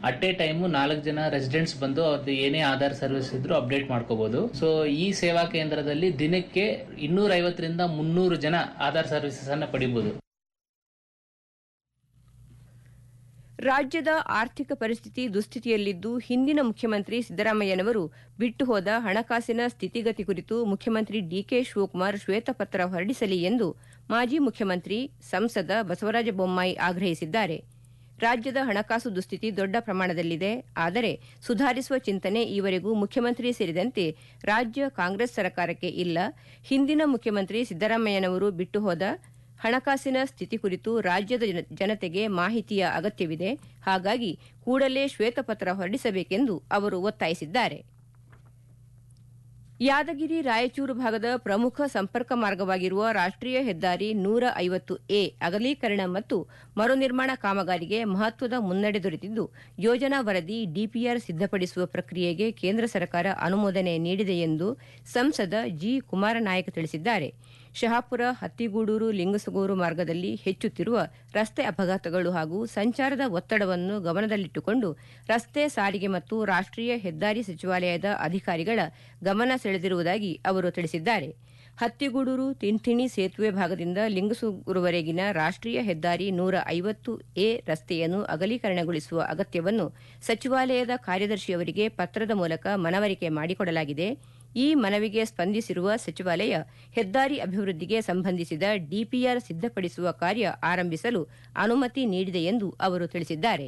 at A time ನಾಲ್ಕು ಜನ residents ಬಂದು ಅವ್ರದ್ದು ಏನೇ ಆಧಾರ್ ಸರ್ವಿಸ್ ಇದ್ರು ಅಪ್ಡೇಟ್ ಮಾಡ್ಕೋಬಹುದು ಸೊ ಈ ಸೇವಾ ಕೇಂದ್ರದಲ್ಲಿ ದಿನಕ್ಕೆ ಇನ್ನೂರ ಐವತ್ತರಿಂದ ಮುನ್ನೂರು ಜನ ಆಧಾರ್ ಸರ್ವಿಸಸ್ ಅನ್ನ ಪಡಿಬಹುದು ರಾಜ್ಯದ ಆರ್ಥಿಕ ಪರಿಸ್ಥಿತಿ ದುಸ್ಥಿತಿಯಲ್ಲಿದ್ದು ಹಿಂದಿನ ಮುಖ್ಯಮಂತ್ರಿ ಸಿದ್ದರಾಮಯ್ಯನವರು ಬಿಟ್ಟು ಹೋದ ಹಣಕಾಸಿನ ಸ್ಥಿತಿಗತಿ ಕುರಿತು ಮುಖ್ಯಮಂತ್ರಿ ಡಿಕೆ ಶಿವಕುಮಾರ್ ಶ್ವೇತಪತ್ರ ಹೊರಡಿಸಲಿ ಎಂದು ಮಾಜಿ ಮುಖ್ಯಮಂತ್ರಿ ಸಂಸದ ಬಸವರಾಜ ಬೊಮ್ಮಾಯಿ ಆಗ್ರಹಿಸಿದ್ದಾರೆ ರಾಜ್ಯದ ಹಣಕಾಸು ದುಸ್ಥಿತಿ ದೊಡ್ಡ ಪ್ರಮಾಣದಲ್ಲಿದೆ ಆದರೆ ಸುಧಾರಿಸುವ ಚಿಂತನೆ ಈವರೆಗೂ ಮುಖ್ಯಮಂತ್ರಿ ಸೇರಿದಂತೆ ರಾಜ್ಯ ಕಾಂಗ್ರೆಸ್ ಸರ್ಕಾರಕ್ಕೆ ಇಲ್ಲ ಹಿಂದಿನ ಮುಖ್ಯಮಂತ್ರಿ ಸಿದ್ದರಾಮಯ್ಯನವರು ಬಿಟ್ಟು ಹೋದ ಹಣಕಾಸಿನ ಸ್ಥಿತಿ ಕುರಿತು ರಾಜ್ಯದ ಜನ- ಜನತೆಗೆ ಮಾಹಿತಿಯ ಅಗತ್ಯವಿದೆ ಹಾಗಾಗಿ ಕೂಡಲೇ ಶ್ವೇತಪತ್ರ ಹೊರಡಿಸಬೇಕೆಂದು ಅವರು ಒತ್ತಾಯಿಸಿದ್ದಾರೆ ಯಾದಗಿರಿ ರಾಯಚೂರು ಭಾಗದ ಪ್ರಮುಖ ಸಂಪರ್ಕ ಮಾರ್ಗವಾಗಿರುವ ರಾಷ್ಟ್ರೀಯ ಹೆದ್ದಾರಿ ನೂರ ಐವತ್ತು ಎ ಅಗಲೀಕರಣ ಮತ್ತು ಮರುನಿರ್ಮಾಣ ಕಾಮಗಾರಿಗೆ ಮಹತ್ವದ ಮುನ್ನಡೆ ದೊರೆತಿದ್ದು ಯೋಜನಾ ವರದಿ ಡಿಪಿಆರ್ ಸಿದ್ದಪಡಿಸುವ ಪ್ರಕ್ರಿಯೆಗೆ ಕೇಂದ್ರ ಸರ್ಕಾರ ಅನುಮೋದನೆ ನೀಡಿದೆ ಎಂದು ಸಂಸದ ಜಿ ಕುಮಾರನಾಯಕ್ ತಿಳಿಸಿದ್ದಾರೆ ಶಹಾಪುರ ಹತ್ತಿಗೂಡೂರು ಲಿಂಗಸಗೂರು ಮಾರ್ಗದಲ್ಲಿ ಹೆಚ್ಚುತ್ತಿರುವ ರಸ್ತೆ ಅಪಘಾತಗಳು ಹಾಗೂ ಸಂಚಾರದ ಒತ್ತಡವನ್ನು ಗಮನದಲ್ಲಿಟ್ಟುಕೊಂಡು ರಸ್ತೆ ಸಾರಿಗೆ ಮತ್ತು ರಾಷ್ಟ್ರೀಯ ಹೆದ್ದಾರಿ ಸಚಿವಾಲಯದ ಅಧಿಕಾರಿಗಳ ಗಮನ ಸೆಳೆದಿರುವುದಾಗಿ ಅವರು ತಿಳಿಸಿದ್ದಾರೆ ಹತ್ತಿಗೂಡೂರು ತಿಂಥಿಣಿ ಸೇತುವೆ ಭಾಗದಿಂದ ಲಿಂಗಸೂರುವರೆಗಿನ ರಾಷ್ಟ್ರೀಯ ಹೆದ್ದಾರಿ ನೂರ ಐವತ್ತು ಎ ರಸ್ತೆಯನ್ನು ಅಗಲೀಕರಣಗೊಳಿಸುವ ಅಗತ್ಯವನ್ನು ಸಚಿವಾಲಯದ ಕಾರ್ಯದರ್ಶಿಯವರಿಗೆ ಪತ್ರದ ಮೂಲಕ ಮನವರಿಕೆ ಮಾಡಿಕೊಡಲಾಗಿದೆ ಈ ಮನವಿಗೆ ಸ್ಪಂದಿಸಿರುವ ಸಚಿವಾಲಯ ಹೆದ್ದಾರಿ ಅಭಿವೃದ್ಧಿಗೆ ಸಂಬಂಧಿಸಿದ ಡಿಪಿಆರ್ ಸಿದ್ದಪಡಿಸುವ ಕಾರ್ಯ ಆರಂಭಿಸಲು ಅನುಮತಿ ನೀಡಿದೆ ಎಂದು ಅವರು ತಿಳಿಸಿದ್ದಾರೆ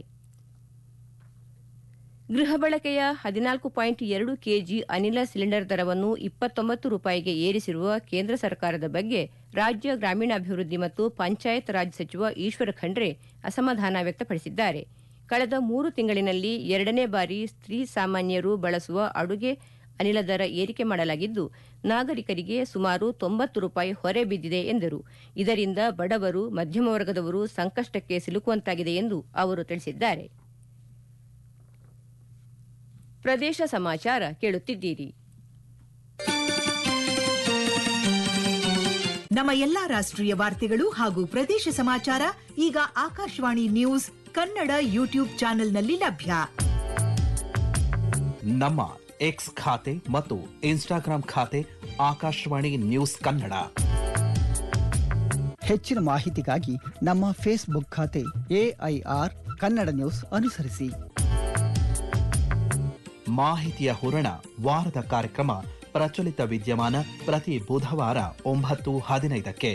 ಗೃಹ ಬಳಕೆಯ ಹದಿನಾಲ್ಕು ಪಾಯಿಂಟ್ ಎರಡು ಕೆಜಿ ಅನಿಲ ಸಿಲಿಂಡರ್ ದರವನ್ನು ಇಪ್ಪತ್ತೊಂಬತ್ತು ರೂಪಾಯಿಗೆ ಏರಿಸಿರುವ ಕೇಂದ್ರ ಸರ್ಕಾರದ ಬಗ್ಗೆ ರಾಜ್ಯ ಗ್ರಾಮೀಣಾಭಿವೃದ್ಧಿ ಮತ್ತು ಪಂಚಾಯತ್ ರಾಜ್ ಸಚಿವ ಈಶ್ವರ ಖಂಡ್ರೆ ಅಸಮಾಧಾನ ವ್ಯಕ್ತಪಡಿಸಿದ್ದಾರೆ ಕಳೆದ ಮೂರು ತಿಂಗಳಿನಲ್ಲಿ ಎರಡನೇ ಬಾರಿ ಸ್ತ್ರೀ ಸಾಮಾನ್ಯರು ಬಳಸುವ ಅಡುಗೆ ಅನಿಲ ದರ ಏರಿಕೆ ಮಾಡಲಾಗಿದ್ದು ನಾಗರಿಕರಿಗೆ ಸುಮಾರು ತೊಂಬತ್ತು ರೂಪಾಯಿ ಹೊರೆ ಬಿದ್ದಿದೆ ಎಂದರು ಇದರಿಂದ ಬಡವರು ಮಧ್ಯಮ ವರ್ಗದವರು ಸಂಕಷ್ಟಕ್ಕೆ ಸಿಲುಕುವಂತಾಗಿದೆ ಎಂದು ಅವರು ತಿಳಿಸಿದ್ದಾರೆ ಪ್ರದೇಶ ಸಮಾಚಾರ ಕೇಳುತ್ತಿದ್ದೀರಿ ನಮ್ಮ ಎಲ್ಲಾ ರಾಷ್ಟ್ರೀಯ ವಾರ್ತೆಗಳು ಹಾಗೂ ಪ್ರದೇಶ ಸಮಾಚಾರ ಈಗ ಆಕಾಶವಾಣಿ ನ್ಯೂಸ್ ಕನ್ನಡ ಯೂಟ್ಯೂಬ್ ಚಾನೆಲ್ನಲ್ಲಿ ಲಭ್ಯ ನಮ್ಮ ಎಕ್ಸ್ ಖಾತೆ ಮತ್ತು ಇನ್ಸ್ಟಾಗ್ರಾಂ ಖಾತೆ ಆಕಾಶವಾಣಿ ನ್ಯೂಸ್ ಕನ್ನಡ ಹೆಚ್ಚಿನ ಮಾಹಿತಿಗಾಗಿ ನಮ್ಮ ಫೇಸ್ಬುಕ್ ಖಾತೆ ಎಐಆರ್ ಕನ್ನಡ ನ್ಯೂಸ್ ಅನುಸರಿಸಿ ಮಾಹಿತಿಯ ಹೂರಣ ವಾರದ ಕಾರ್ಯಕ್ರಮ ಪ್ರಚಲಿತ ವಿದ್ಯಮಾನ ಪ್ರತಿ ಬುಧವಾರ ಒಂಬತ್ತು ಹದಿನೈದಕ್ಕೆ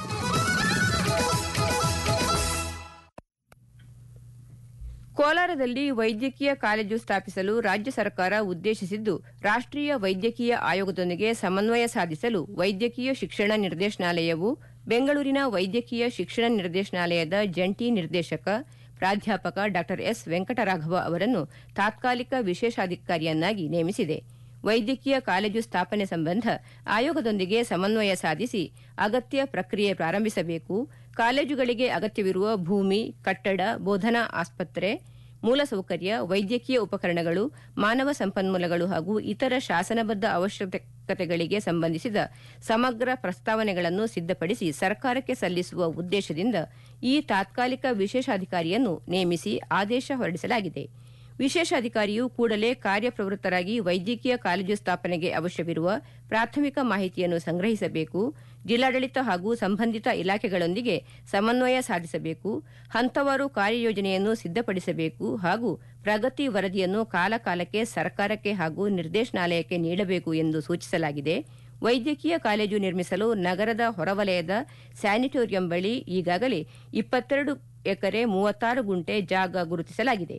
ಕೋಲಾರದಲ್ಲಿ ವೈದ್ಯಕೀಯ ಕಾಲೇಜು ಸ್ಥಾಪಿಸಲು ರಾಜ್ಯ ಸರ್ಕಾರ ಉದ್ದೇಶಿಸಿದ್ದು ರಾಷ್ಟ್ರೀಯ ವೈದ್ಯಕೀಯ ಆಯೋಗದೊಂದಿಗೆ ಸಮನ್ವಯ ಸಾಧಿಸಲು ವೈದ್ಯಕೀಯ ಶಿಕ್ಷಣ ನಿರ್ದೇಶನಾಲಯವು ಬೆಂಗಳೂರಿನ ವೈದ್ಯಕೀಯ ಶಿಕ್ಷಣ ನಿರ್ದೇಶನಾಲಯದ ಜಂಟಿ ನಿರ್ದೇಶಕ ಪ್ರಾಧ್ಯಾಪಕ ಡಾ ಎಸ್ ವೆಂಕಟರಾಘವ ಅವರನ್ನು ತಾತ್ಕಾಲಿಕ ವಿಶೇಷಾಧಿಕಾರಿಯನ್ನಾಗಿ ನೇಮಿಸಿದೆ ವೈದ್ಯಕೀಯ ಕಾಲೇಜು ಸ್ಥಾಪನೆ ಸಂಬಂಧ ಆಯೋಗದೊಂದಿಗೆ ಸಮನ್ವಯ ಸಾಧಿಸಿ ಅಗತ್ಯ ಪ್ರಕ್ರಿಯೆ ಪ್ರಾರಂಭಿಸಬೇಕು ಕಾಲೇಜುಗಳಿಗೆ ಅಗತ್ಯವಿರುವ ಭೂಮಿ ಕಟ್ಟಡ ಬೋಧನಾ ಆಸ್ಪತ್ರೆ ಮೂಲಸೌಕರ್ಯ ವೈದ್ಯಕೀಯ ಉಪಕರಣಗಳು ಮಾನವ ಸಂಪನ್ಮೂಲಗಳು ಹಾಗೂ ಇತರ ಶಾಸನಬದ್ಧ ಅವಶ್ಯಕತೆಗಳಿಗೆ ಸಂಬಂಧಿಸಿದ ಸಮಗ್ರ ಪ್ರಸ್ತಾವನೆಗಳನ್ನು ಸಿದ್ಧಪಡಿಸಿ ಸರ್ಕಾರಕ್ಕೆ ಸಲ್ಲಿಸುವ ಉದ್ದೇಶದಿಂದ ಈ ತಾತ್ಕಾಲಿಕ ವಿಶೇಷಾಧಿಕಾರಿಯನ್ನು ನೇಮಿಸಿ ಆದೇಶ ಹೊರಡಿಸಲಾಗಿದೆ ವಿಶೇಷಾಧಿಕಾರಿಯು ಕೂಡಲೇ ಕಾರ್ಯಪ್ರವೃತ್ತರಾಗಿ ವೈದ್ಯಕೀಯ ಕಾಲೇಜು ಸ್ಥಾಪನೆಗೆ ಅವಶ್ಯವಿರುವ ಪ್ರಾಥಮಿಕ ಮಾಹಿತಿಯನ್ನು ಸಂಗ್ರಹಿಸಬೇಕು ಜಿಲ್ಲಾಡಳಿತ ಹಾಗೂ ಸಂಬಂಧಿತ ಇಲಾಖೆಗಳೊಂದಿಗೆ ಸಮನ್ವಯ ಸಾಧಿಸಬೇಕು ಹಂತವಾರು ಕಾರ್ಯಯೋಜನೆಯನ್ನು ಸಿದ್ಧಪಡಿಸಬೇಕು ಹಾಗೂ ಪ್ರಗತಿ ವರದಿಯನ್ನು ಕಾಲಕಾಲಕ್ಕೆ ಸರ್ಕಾರಕ್ಕೆ ಹಾಗೂ ನಿರ್ದೇಶನಾಲಯಕ್ಕೆ ನೀಡಬೇಕು ಎಂದು ಸೂಚಿಸಲಾಗಿದೆ ವೈದ್ಯಕೀಯ ಕಾಲೇಜು ನಿರ್ಮಿಸಲು ನಗರದ ಹೊರವಲಯದ ಸ್ಯಾನಿಟೋರಿಯಂ ಬಳಿ ಈಗಾಗಲೇ ಇಪ್ಪತ್ತೆರಡು ಎಕರೆ ಮೂವತ್ತಾರು ಗುಂಟೆ ಜಾಗ ಗುರುತಿಸಲಾಗಿದೆ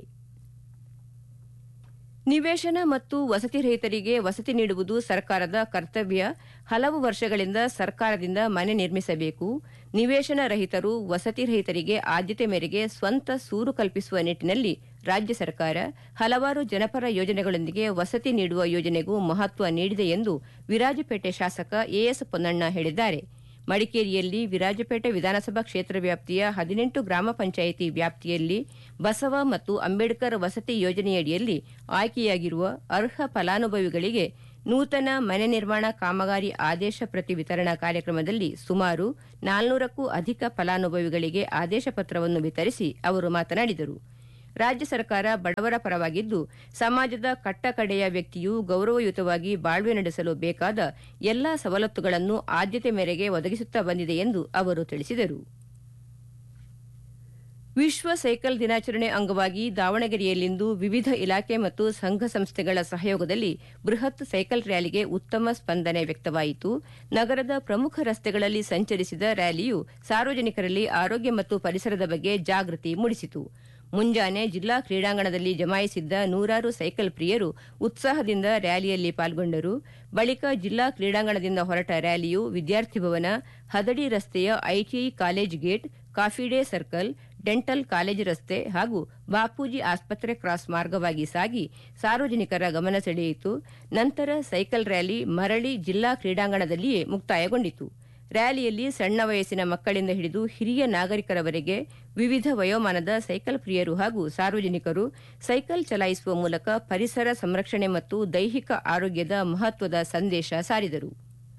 ನಿವೇಶನ ಮತ್ತು ವಸತಿ ರಹಿತರಿಗೆ ವಸತಿ ನೀಡುವುದು ಸರ್ಕಾರದ ಕರ್ತವ್ಯ ಹಲವು ವರ್ಷಗಳಿಂದ ಸರ್ಕಾರದಿಂದ ಮನೆ ನಿರ್ಮಿಸಬೇಕು ನಿವೇಶನ ರಹಿತರು ವಸತಿ ರಹಿತರಿಗೆ ಆದ್ಯತೆ ಮೇರೆಗೆ ಸ್ವಂತ ಸೂರು ಕಲ್ಪಿಸುವ ನಿಟ್ಟಿನಲ್ಲಿ ರಾಜ್ಯ ಸರ್ಕಾರ ಹಲವಾರು ಜನಪರ ಯೋಜನೆಗಳೊಂದಿಗೆ ವಸತಿ ನೀಡುವ ಯೋಜನೆಗೂ ಮಹತ್ವ ನೀಡಿದೆ ಎಂದು ವಿರಾಜಪೇಟೆ ಶಾಸಕ ಎಎಸ್ ಪೊನ್ನಣ್ಣ ಹೇಳಿದ್ದಾರೆ ಮಡಿಕೇರಿಯಲ್ಲಿ ವಿರಾಜಪೇಟೆ ವಿಧಾನಸಭಾ ಕ್ಷೇತ್ರ ವ್ಯಾಪ್ತಿಯ ಹದಿನೆಂಟು ಗ್ರಾಮ ಪಂಚಾಯಿತಿ ವ್ಯಾಪ್ತಿಯಲ್ಲಿ ಬಸವ ಮತ್ತು ಅಂಬೇಡ್ಕರ್ ವಸತಿ ಯೋಜನೆಯಡಿಯಲ್ಲಿ ಆಯ್ಕೆಯಾಗಿರುವ ಅರ್ಹ ಫಲಾನುಭವಿಗಳಿಗೆ ನೂತನ ಮನೆ ನಿರ್ಮಾಣ ಕಾಮಗಾರಿ ಆದೇಶ ಪ್ರತಿ ವಿತರಣಾ ಕಾರ್ಯಕ್ರಮದಲ್ಲಿ ಸುಮಾರು ನಾಲ್ನೂರಕ್ಕೂ ಅಧಿಕ ಫಲಾನುಭವಿಗಳಿಗೆ ಆದೇಶ ಪತ್ರವನ್ನು ವಿತರಿಸಿ ಅವರು ಮಾತನಾಡಿದರು ರಾಜ್ಯ ಸರ್ಕಾರ ಬಡವರ ಪರವಾಗಿದ್ದು ಸಮಾಜದ ಕಟ್ಟಕಡೆಯ ವ್ಯಕ್ತಿಯು ಗೌರವಯುತವಾಗಿ ಬಾಳ್ವೆ ನಡೆಸಲು ಬೇಕಾದ ಎಲ್ಲಾ ಸವಲತ್ತುಗಳನ್ನು ಆದ್ಯತೆ ಮೇರೆಗೆ ಒದಗಿಸುತ್ತಾ ಬಂದಿದೆ ಎಂದು ಅವರು ತಿಳಿಸಿದರು ವಿಶ್ವ ಸೈಕಲ್ ದಿನಾಚರಣೆ ಅಂಗವಾಗಿ ದಾವಣಗೆರೆಯಲ್ಲಿಂದು ವಿವಿಧ ಇಲಾಖೆ ಮತ್ತು ಸಂಘ ಸಂಸ್ಥೆಗಳ ಸಹಯೋಗದಲ್ಲಿ ಬೃಹತ್ ಸೈಕಲ್ ರ್ಯಾಲಿಗೆ ಉತ್ತಮ ಸ್ಪಂದನೆ ವ್ಯಕ್ತವಾಯಿತು ನಗರದ ಪ್ರಮುಖ ರಸ್ತೆಗಳಲ್ಲಿ ಸಂಚರಿಸಿದ ರ್ಯಾಲಿಯು ಸಾರ್ವಜನಿಕರಲ್ಲಿ ಆರೋಗ್ಯ ಮತ್ತು ಪರಿಸರದ ಬಗ್ಗೆ ಜಾಗೃತಿ ಮೂಡಿಸಿತು ಮುಂಜಾನೆ ಜಿಲ್ಲಾ ಕ್ರೀಡಾಂಗಣದಲ್ಲಿ ಜಮಾಯಿಸಿದ್ದ ನೂರಾರು ಸೈಕಲ್ ಪ್ರಿಯರು ಉತ್ಸಾಹದಿಂದ ರ್ಯಾಲಿಯಲ್ಲಿ ಪಾಲ್ಗೊಂಡರು ಬಳಿಕ ಜಿಲ್ಲಾ ಕ್ರೀಡಾಂಗಣದಿಂದ ಹೊರಟ ರ್ಯಾಲಿಯು ವಿದ್ಯಾರ್ಥಿ ಭವನ ಹದಡಿ ರಸ್ತೆಯ ITI college gate Coffee Day circle dental college ರಸ್ತೆ ಹಾಗೂ ಬಾಪೂಜಿ ಆಸ್ಪತ್ರೆ ಕ್ರಾಸ್ ಮಾರ್ಗವಾಗಿ ಸಾಗಿ ಸಾರ್ವಜನಿಕರ ಗಮನ ಸೆಳೆಯಿತು ನಂತರ ಸೈಕಲ್ ರ್ಯಾಲಿ ಮರಳಿ ಜಿಲ್ಲಾ ಕ್ರೀಡಾಂಗಣದಲ್ಲಿಯೇ ಮುಕ್ತಾಯಗೊಂಡಿತು ರ್ಯಾಲಿಯಲ್ಲಿ ಸಣ್ಣ ವಯಸ್ಸಿನ ಮಕ್ಕಳಿಂದ ಹಿಡಿದು ಹಿರಿಯ ನಾಗರಿಕರವರೆಗೆ ವಿವಿಧ ವಯೋಮಾನದ ಸೈಕಲ್ ಪ್ರಿಯರು ಹಾಗೂ ಸಾರ್ವಜನಿಕರು ಸೈಕಲ್ ಚಲಾಯಿಸುವ ಮೂಲಕ ಪರಿಸರ ಸಂರಕ್ಷಣೆ ಮತ್ತು ದೈಹಿಕ ಆರೋಗ್ಯದ ಮಹತ್ವದ ಸಂದೇಶ ಸಾರಿದರು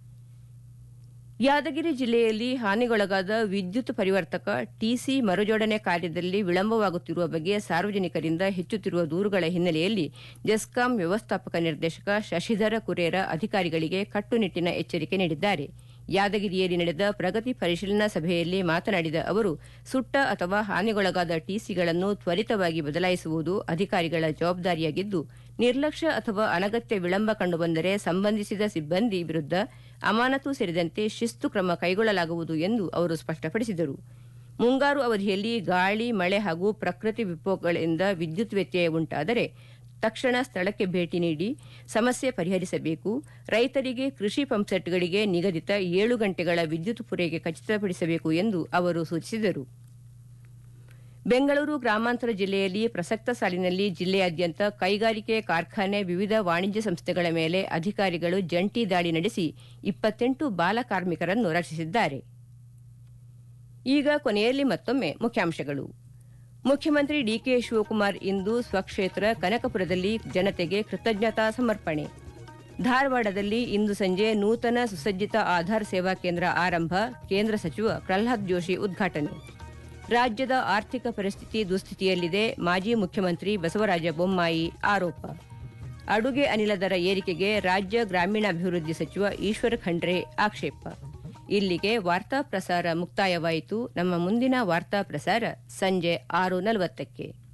ಯಾದಗಿರಿ ಜಿಲ್ಲೆಯಲ್ಲಿ ಹಾನಿಗೊಳಗಾದ ವಿದ್ಯುತ್ ಪರಿವರ್ತಕ ಟಿಸಿ ಮರುಜೋಡಣೆ ಕಾರ್ಯದಲ್ಲಿ ವಿಳಂಬವಾಗುತ್ತಿರುವ ಬಗ್ಗೆ ಸಾರ್ವಜನಿಕರಿಂದ ಹೆಚ್ಚುತ್ತಿರುವ ದೂರುಗಳ ಹಿನ್ನೆಲೆಯಲ್ಲಿ ಜೆಸ್ಕಾಂ ವ್ಯವಸ್ಥಾಪಕ ನಿರ್ದೇಶಕ ಶಶಿಧರ ಕುರೇರ ಅಧಿಕಾರಿಗಳಿಗೆ ಕಟ್ಟುನಿಟ್ಟಿನ ಎಚ್ಚರಿಕೆ ನೀಡಿದ್ದಾರೆ ಯಾದಗಿರಿಯಲ್ಲಿ ನಡೆದ ಪ್ರಗತಿ ಪರಿಶೀಲನಾ ಸಭೆಯಲ್ಲಿ ಮಾತನಾಡಿದ ಅವರು ಸುಟ್ಟ ಅಥವಾ ಹಾನಿಗೊಳಗಾದ ಟಿಸಿಗಳನ್ನು ತ್ವರಿತವಾಗಿ ಬದಲಾಯಿಸುವುದು ಅಧಿಕಾರಿಗಳ ಜವಾಬ್ದಾರಿಯಾಗಿದ್ದು ನಿರ್ಲಕ್ಷ್ಯ ಅಥವಾ ಅನಗತ್ಯ ವಿಳಂಬ ಕಂಡುಬಂದರೆ ಸಂಬಂಧಿಸಿದ ಸಿಬ್ಬಂದಿ ವಿರುದ್ಧ ಅಮಾನತು ಸೇರಿದಂತೆ ಶಿಸ್ತು ಕ್ರಮ ಕೈಗೊಳ್ಳಲಾಗುವುದು ಎಂದು ಅವರು ಸ್ಪಷ್ಟಪಡಿಸಿದರು ಮುಂಗಾರು ಅವಧಿಯಲ್ಲಿ ಗಾಳಿ ಮಳೆ ಹಾಗೂ ಪ್ರಕೃತಿ ವಿಕೋಪಗಳಿಂದ ವಿದ್ಯುತ್ ವ್ಯತ್ಯಯ ಉಂಟಾದರೆ ತಕ್ಷಣ ಸ್ಥಳಕ್ಕೆ ಭೇಟಿ ನೀಡಿ ಸಮಸ್ಯೆ ಪರಿಹರಿಸಬೇಕು ರೈತರಿಗೆ ಕೃಷಿ ಪಂಪ್ಸೆಟ್ಗಳಿಗೆ ನಿಗದಿತ ಏಳು ಗಂಟೆಗಳ ವಿದ್ಯುತ್ ಪೂರೈಕೆ ಖಚಿತಪಡಿಸಬೇಕು ಎಂದು ಅವರು ಸೂಚಿಸಿದರು ಬೆಂಗಳೂರು ಗ್ರಾಮಾಂತರ ಜಿಲ್ಲೆಯಲ್ಲಿ ಪ್ರಸಕ್ತ ಸಾಲಿನಲ್ಲಿ ಜಿಲ್ಲೆಯಾದ್ಯಂತ ಕೈಗಾರಿಕೆ ಕಾರ್ಖಾನೆ ವಿವಿಧ ವಾಣಿಜ್ಯ ಸಂಸ್ಥೆಗಳ ಮೇಲೆ ಅಧಿಕಾರಿಗಳು ಜಂಟಿ ದಾಳಿ ನಡೆಸಿ ಇಪ್ಪತ್ತೆಂಟು ಬಾಲ ಕಾರ್ಮಿಕರನ್ನು ರಕ್ಷಿಸಿದ್ದಾರೆ ಈಗ ಕೊನೆಯಲ್ಲಿ ಮತ್ತೊಮ್ಮೆ ಮುಖ್ಯಾಂಶಗಳು ಮುಖ್ಯಮಂತ್ರಿ ಡಿಕೆ ಶಿವಕುಮಾರ್ ಇಂದು ಸ್ವಕ್ಷೇತ್ರ ಕನಕಪುರದಲ್ಲಿ ಜನತೆಗೆ ಕೃತಜ್ಞತಾ ಸಮರ್ಪಣೆ ಧಾರವಾಡದಲ್ಲಿ ಇಂದು ಸಂಜೆ ನೂತನ ಸುಸಜ್ಜಿತ ಆಧಾರ್ ಸೇವಾ ಕೇಂದ್ರ ಆರಂಭ ಕೇಂದ್ರ ಸಚಿವ ಪ್ರಹ್ಲಾದ್ ಜೋಶಿ ಉದ್ಘಾಟನೆ ರಾಜ್ಯದ ಆರ್ಥಿಕ ಪರಿಸ್ಥಿತಿ ದುಸ್ಥಿತಿಯಲ್ಲಿದೆ ಮಾಜಿ ಮುಖ್ಯಮಂತ್ರಿ ಬಸವರಾಜ ಬೊಮ್ಮಾಯಿ ಆರೋಪ ಅಡುಗೆ ಅನಿಲ ದರ ಏರಿಕೆಗೆ ರಾಜ್ಯ ಗ್ರಾಮೀಣಾಭಿವೃದ್ಧಿ ಸಚಿವ ಈಶ್ವರ ಖಂಡ್ರೆ ಆಕ್ಷೇಪ ಇಲ್ಲಿಗೆ ವಾರ್ತಾ ಪ್ರಸಾರ ಮುಕ್ತಾಯವಾಯಿತು ನಮ್ಮ ಮುಂದಿನ ವಾರ್ತಾ ಪ್ರಸಾರ ಸಂಜೆ ಆರು ನಲವತ್ತಕ್ಕೆ